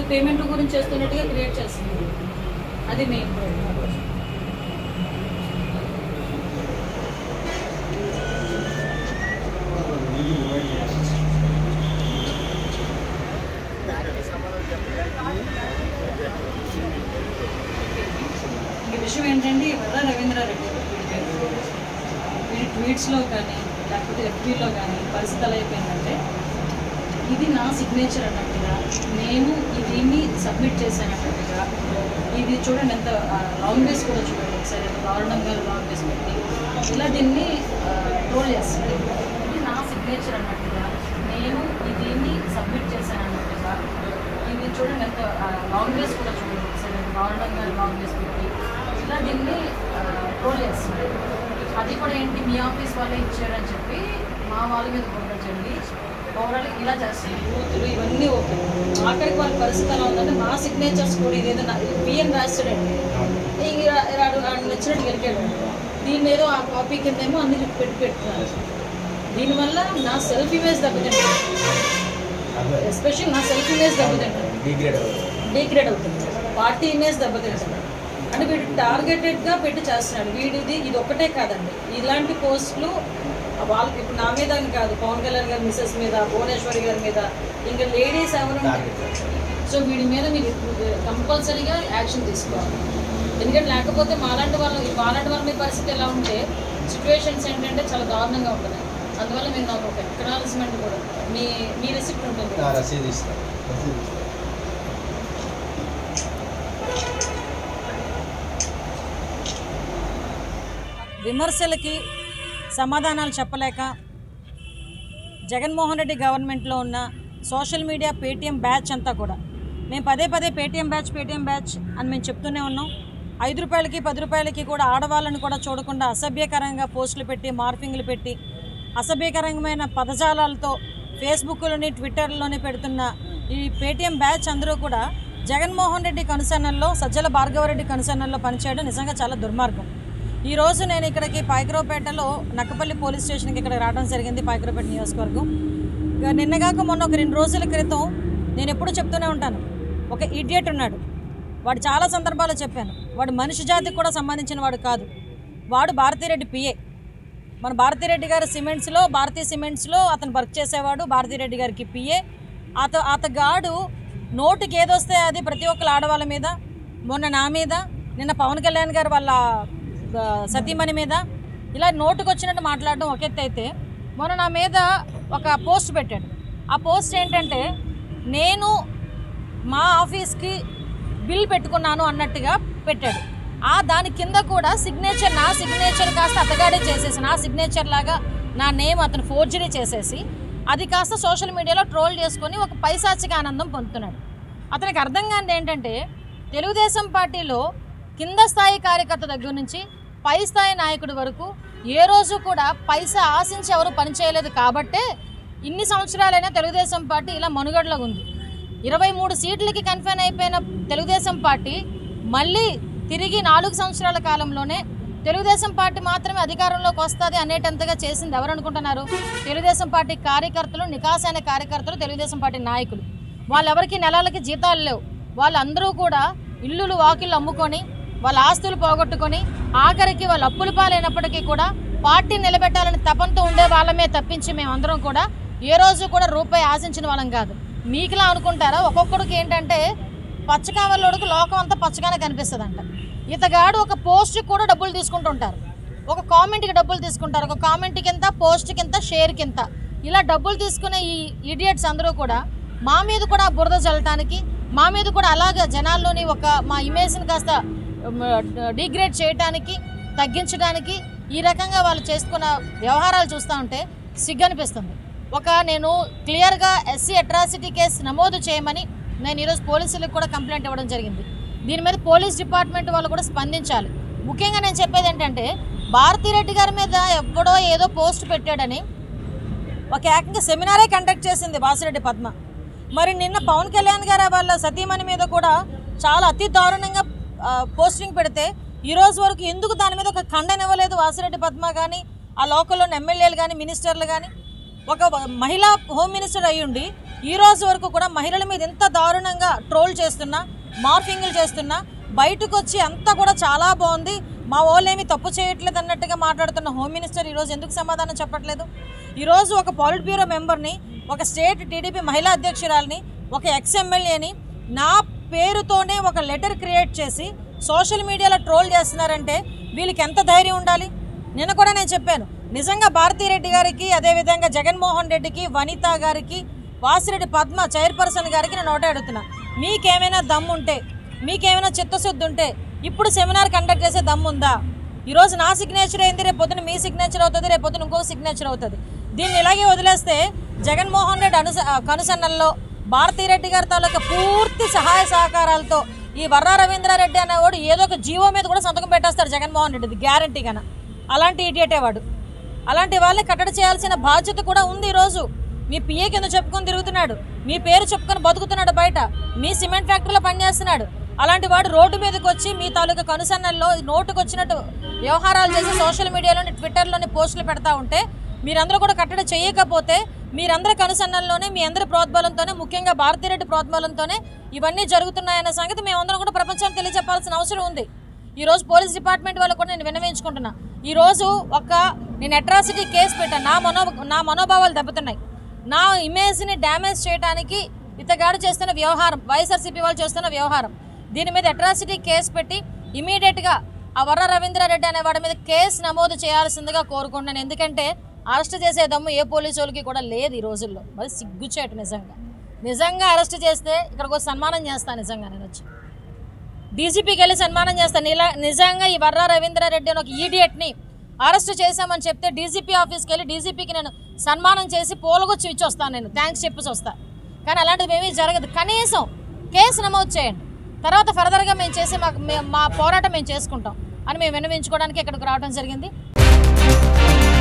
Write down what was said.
payment గురించి చేస్తున్నట్టుగా create చేస్తుంది అది మెయిన్ ఈ విషయం ఏంటంటే వల్ల రవీంద్రారెడ్డి వీడి ట్వీట్స్లో కానీ లేకపోతే ఎఫ్బీలో కానీ పరిస్థితి ఎలా అయిపోయిందంటే ఇది నా సిగ్నేచర్ అన్నట్టుగా నేను ఈ దీన్ని సబ్మిట్ చేశాను అన్నట్టుగా ఇది చూడండి ఎంత లాంగ్ వేస్ కూడా చూడండి ఒకసారి ఎంత దారుణంగా లాంగ్ వేస్ పెట్టి ఇలా దీన్ని ట్రోల్ చేస్తుంది ఇది నా సిగ్నేచర్ అన్నట్టుగా నేను ఈ దీన్ని సబ్మిట్ చేశాను అన్నట్టుగా ఇది చూడండి ఎంత లాంగ్ వేస్ కూడా చూడండి ఒకసారి ఎంత దారుణంగా లాంగ్ వేస్ పెట్టి ఇలా దీన్ని ట్రోల్ చేస్తుంది అది కూడా ఏంటి మీ ఆఫీస్ వాళ్ళే ఇచ్చారని చెప్పి మా వాళ్ళ మీద బుర్ర చల్లి ఓవరాల్ ఇలా చేస్తుంది బూతులు ఇవన్నీ ఓకే ఆఖరికి వాళ్ళ పరిస్థితి ఎలా ఉందంటే మా సిగ్నేచర్స్ కూడా ఇదేదో నా బిఎన్ రాస్తాడండి ఇంక రా- రాడు రాడు నచ్చినట్టు గెలికాడు దీన్ని ఏదో ఆ కాపీ కిందేమో అన్ని పెట్టి పెట్టుకున్నారు దీనివల్ల నా సెల్ఫ్ ఇమేజ్ దెబ్బతింటుంది ఎస్పెషల్ నా సెల్ఫ్ ఇమేజ్ దెబ్బతింటుంది డిగ్రేడ్ అవుతుంది పార్టీ ఇమేజ్ దెబ్బతింటుంది అంటే వీడు టార్గెటెడ్గా పెట్టి చేస్తున్నాడు వీడిది ఇది ఒక్కటే కాదండి ఇలాంటి పోస్టులు వాళ్ళకి ఇప్పుడు నా మీద అని కాదు పవన్ కళ్యాణ్ గారి మిసెస్ మీద భువనేశ్వరి గారి మీద ఇంకా లేడీస్ ఎవరు సో వీడి మీద మీరు కంపల్సరీగా యాక్షన్ తీసుకోవాలి ఎందుకంటే లేకపోతే మాలాంటి వాళ్ళు మాలాంటి వాళ్ళ మీద పరిస్థితి ఎలా ఉంటే సిచ్యువేషన్స్ ఏంటంటే చాలా దారుణంగా ఉంటుంది అందువల్ల మీరు నాకు ఒక ఎక్నాలజ్మెంట్ కూడా మీ మీ రిసిప్ట్ ఉంటుంది రసీదు ఇస్తాను విమర్శలకి సమాధానాలు చెప్పలేక జగన్మోహన్ రెడ్డి గవర్నమెంట్లో ఉన్న సోషల్ మీడియా పేటీఎం బ్యాచ్ అంతా కూడా మేము పదే పదే పేటీఎం బ్యాచ్ పేటీఎం బ్యాచ్ అని మేము చెప్తూనే ఉన్నాం ఐదు రూపాయలకి పది రూపాయలకి కూడా ఆడవాళ్ళని కూడా చూడకుండా అసభ్యకరంగా పోస్టులు పెట్టి మార్ఫింగ్లు పెట్టి అసభ్యకరమైన పదజాలాలతో ఫేస్బుక్లోని ట్విట్టర్లోని పెడుతున్న ఈ పేటీఎం బ్యాచ్ అందరూ కూడా జగన్మోహన్ రెడ్డి కనుసన్నల్లో సజ్జల భార్గవరెడ్డి కనుసన్నల్లో పనిచేయడం నిజంగా చాలా దుర్మార్గం ఈ రోజు నేను ఇక్కడికి పాయకరావుపేటలో నక్కపల్లి పోలీస్ స్టేషన్కి ఇక్కడ రావడం జరిగింది పాయకరావుపేట నియోజకవర్గం ఇక నిన్నగాక మొన్న ఒక రెండు రోజుల క్రితం నేను ఎప్పుడూ చెప్తూనే ఉంటాను ఒక ఇడియట్ ఉన్నాడు వాడు చాలా సందర్భాల్లో చెప్పాను వాడు మనిషి జాతికి కూడా సంబంధించిన వాడు కాదు వాడు భారతీరెడ్డి పిఏ మన భారతీరెడ్డి గారి సిమెంట్స్లో భారతీయ సిమెంట్స్లో అతను వర్క్ చేసేవాడు భారతీరెడ్డి గారికి పిఏ అత అతగాడు నోటికి ఏదొస్తే అది ప్రతి ఒక్కరు ఆడవాళ్ళ మీద మొన్న నా మీద నిన్న పవన్ కళ్యాణ్ గారు వాళ్ళ ఆ, సతీమణి మీద ఇలా నోటుకు వచ్చినట్టు మాట్లాడడం ఒక ఎత్తు అయితే మొన్న నా మీద ఒక పోస్ట్ పెట్టాడు ఆ పోస్ట్ ఏంటంటే నేను మా ఆఫీస్కి బిల్ పెట్టుకున్నాను అన్నట్టుగా పెట్టాడు ఆ దాని కింద కూడా సిగ్నేచర్ నా సిగ్నేచర్ కాస్త అతగాడే చేసేసి నా సిగ్నేచర్ లాగా నా నేమ్ అతను ఫోర్జరీ చేసేసి అది కాస్త సోషల్ మీడియాలో ట్రోల్ చేసుకొని ఒక పైశాచిక ఆనందం పొందుతున్నాడు అతనికి అర్థం కానిది ఏంటంటే తెలుగుదేశం పార్టీలో కింద స్థాయి కార్యకర్త దగ్గర నుంచి పై స్థాయి నాయకుడి వరకు ఏ రోజు కూడా పైసా ఆశించి ఎవరు పనిచేయలేదు కాబట్టే ఇన్ని సంవత్సరాలైనా తెలుగుదేశం పార్టీ ఇలా మనుగడలో ఉంది ఇరవై మూడు సీట్లకి కన్ఫైన్ అయిపోయిన తెలుగుదేశం పార్టీ మళ్ళీ తిరిగి నాలుగు సంవత్సరాల కాలంలోనే తెలుగుదేశం పార్టీ మాత్రమే అధికారంలోకి వస్తుంది అనేటంతగా చేసింది ఎవరు అనుకుంటున్నారు తెలుగుదేశం పార్టీ కార్యకర్తలు నికాసైన కార్యకర్తలు తెలుగుదేశం పార్టీ నాయకులు వాళ్ళెవరికి నెలలకి జీతాలు లేవు వాళ్ళందరూ కూడా ఇల్లులు వాకిళ్ళు అమ్ముకొని వాళ్ళ ఆస్తులు పోగొట్టుకొని ఆఖరికి వాళ్ళ అప్పుల పాలైనప్పటికీ కూడా పార్టీ నిలబెట్టాలని తపంతో ఉండే వాళ్ళమే తప్పించి మేమందరం కూడా ఏ రోజు కూడా రూపాయి ఆశించిన వాళ్ళం కాదు మీకులా అనుకుంటారా ఒక్కొక్కడికి ఏంటంటే పచ్చకావల్లోడికి లోకం అంతా పచ్చగానే కనిపిస్తుందంట ఇతగాడు ఒక పోస్ట్ కూడా డబ్బులు తీసుకుంటుంటారు ఒక కామెంట్కి డబ్బులు తీసుకుంటారు ఒక కామెంట్ కింద పోస్ట్ కింద షేర్ కింద ఇలా డబ్బులు తీసుకునే ఈ ఇడియట్స్ అందరూ కూడా మా మీద కూడా బురద చల్లటానికి మా మీద కూడా అలాగే జనాల్లోని ఒక మా ఇమేజ్ని కాస్త డిగ్రేడ్ చేయడానికి తగ్గించడానికి ఈ రకంగా వాళ్ళు చేసుకున్న వ్యవహారాలు చూస్తూ ఉంటే సిగ్గు అనిపిస్తుంది ఒక నేను క్లియర్గా ఎస్సీ అట్రాసిటీ కేసు నమోదు చేయమని నేను ఈరోజు పోలీసులకు కూడా కంప్లైంట్ ఇవ్వడం జరిగింది దీని మీద పోలీస్ డిపార్ట్మెంట్ వాళ్ళు కూడా స్పందించాలి ముఖ్యంగా నేను చెప్పేది ఏంటంటే భారతిరెడ్డి గారి మీద ఎప్పుడో ఏదో పోస్ట్ పెట్టాడని ఒక ఏకంగా సెమినారే కండక్ట్ చేసింది వాసిరెడ్డి పద్మ మరి నిన్న పవన్ కళ్యాణ్ గారు వాళ్ళ సతీమణి మీద కూడా చాలా అతి దారుణంగా ఆ, పోస్టింగ్ పెడితే ఈ రోజు వరకు ఎందుకు దాని మీద ఒక ఖండన ఇవ్వలేదు వాసిరెడ్డి పద్మ కానీ ఆ లోకల్లోని ఎమ్మెల్యేలు కానీ మినిస్టర్లు కానీ ఒక మహిళా హోమ్ మినిస్టర్ అయ్యుండి ఈ రోజు వరకు కూడా మహిళల మీద ఎంత దారుణంగా ట్రోల్ చేస్తున్నా మార్ఫింగ్లు చేస్తున్నా బయటకు వచ్చి అంతా కూడా చాలా బాగుంది మా వాళ్ళేమి తప్పు చేయట్లేదు అన్నట్టుగా మాట్లాడుతున్న హోమ్ మినిస్టర్ ఈరోజు ఎందుకు సమాధానం చెప్పట్లేదు ఈరోజు ఒక పాలిట్ బ్యూరో మెంబర్ని ఒక స్టేట్ టీడీపీ మహిళా అధ్యక్షురాలని ఒక ఎక్స్ ఎమ్మెల్యేని నా పేరుతోనే ఒక లెటర్ క్రియేట్ చేసి సోషల్ మీడియాలో ట్రోల్ చేస్తున్నారంటే వీళ్ళకి ఎంత ధైర్యం ఉండాలి నిన్న కూడా నేను చెప్పాను నిజంగా భారతీరెడ్డి గారికి అదేవిధంగా జగన్మోహన్ రెడ్డికి వనిత గారికి వాసిరెడ్డి పద్మ చైర్పర్సన్ గారికి నేను ఒకటే అడుగుతున్నా మీకేమైనా దమ్ము ఉంటే మీకేమైనా చిత్తశుద్ధి ఉంటే ఇప్పుడు సెమినార్ కండక్ట్ చేసే దమ్ము ఉందా ఈరోజు నా సిగ్నేచర్ అయింది రేపు పొద్దున మీ సిగ్నేచర్ అవుతుంది రేపు పొద్దున ఇంకో సిగ్నేచర్ అవుతుంది దీన్ని ఇలాగే వదిలేస్తే జగన్మోహన్ రెడ్డి అనుస కనుసన్నల్లో భారతీరెడ్డి గారి తాలూకా పూర్తి సహాయ సహకారాలతో ఈ వర్రా రవీంద్రారెడ్డి అనేవాడు ఏదో ఒక జీవో మీద కూడా సంతకం పెట్టేస్తాడు జగన్మోహన్ రెడ్డిది గ్యారంటీ కన అలాంటి ఇడియటే వాడు అలాంటి వాళ్ళని కట్టడి చేయాల్సిన బాధ్యత కూడా ఉంది ఈరోజు మీ పిఏ కింద చెప్పుకొని తిరుగుతున్నాడు మీ పేరు చెప్పుకొని బతుకుతున్నాడు బయట మీ సిమెంట్ ఫ్యాక్టరీలో పనిచేస్తున్నాడు అలాంటి వాడు రోడ్డు మీదకి వచ్చి మీ తాలూకా కనుసన్నల్లో నోటుకు వచ్చినట్టు వ్యవహారాలు చేసి సోషల్ మీడియాలోని ట్విట్టర్లోని పోస్టులు పెడతా ఉంటే మీరందరూ కూడా కట్టడి చేయకపోతే మీరందరి కనుసన్నల్లోనే మీ అందరి ప్రోద్బలంతోనే ముఖ్యంగా భారతీరెడ్డి ప్రోద్బలంతోనే ఇవన్నీ జరుగుతున్నాయన్న సంగతి మేమందరం కూడా ప్రపంచానికి తెలియజెప్పాల్సిన అవసరం ఉంది ఈ రోజు పోలీస్ డిపార్ట్మెంట్ వాళ్ళు కూడా నేను విన్నవించుకుంటున్నా ఈ రోజు ఒక నేను అట్రాసిటీ కేసు పెట్టాను నా మనో నా మనోభావాలు దెబ్బతున్నాయి నా ఇమేజ్ని డ్యామేజ్ చేయడానికి ఇతగాడు చేస్తున్న వ్యవహారం వైఎస్ఆర్సీపీ వాళ్ళు చేస్తున్న వ్యవహారం దీని మీద అట్రాసిటీ కేసు పెట్టి ఇమీడియట్గా ఆ వర్ర రవీంద్రారెడ్డి అనే వాడి మీద కేసు నమోదు చేయాల్సిందిగా కోరుకుంటున్నాను ఎందుకంటే అరెస్ట్ చేసే దమ్ము ఏ పోలీసు వాళ్ళకి కూడా లేదు ఈ రోజుల్లో మరి సిగ్గుచేటు నిజంగా నిజంగా అరెస్ట్ చేస్తే ఇక్కడికి వచ్చి సన్మానం చేస్తాను నిజంగా నేను వచ్చి డీజీపీకి వెళ్ళి సన్మానం చేస్తాను ఇలా నిజంగా ఈ వర్రా రవీంద్రారెడ్డి అని ఒక ఈడియట్ని అరెస్ట్ చేశామని చెప్తే డీజీపీ ఆఫీస్కి వెళ్ళి డీజీపీకి నేను సన్మానం చేసి పోలగొచ్చి ఇచ్చి వస్తాను నేను థ్యాంక్స్ చెప్పేసి వస్తా కానీ అలాంటిది ఏమీ జరగదు కనీసం కేసు నమోదు చేయండి తర్వాత ఫర్దర్గా మేము చేసే మా మే- మా పోరాటం మేము చేసుకుంటాం అని మేము విన్నవించుకోవడానికి ఇక్కడికి రావడం జరిగింది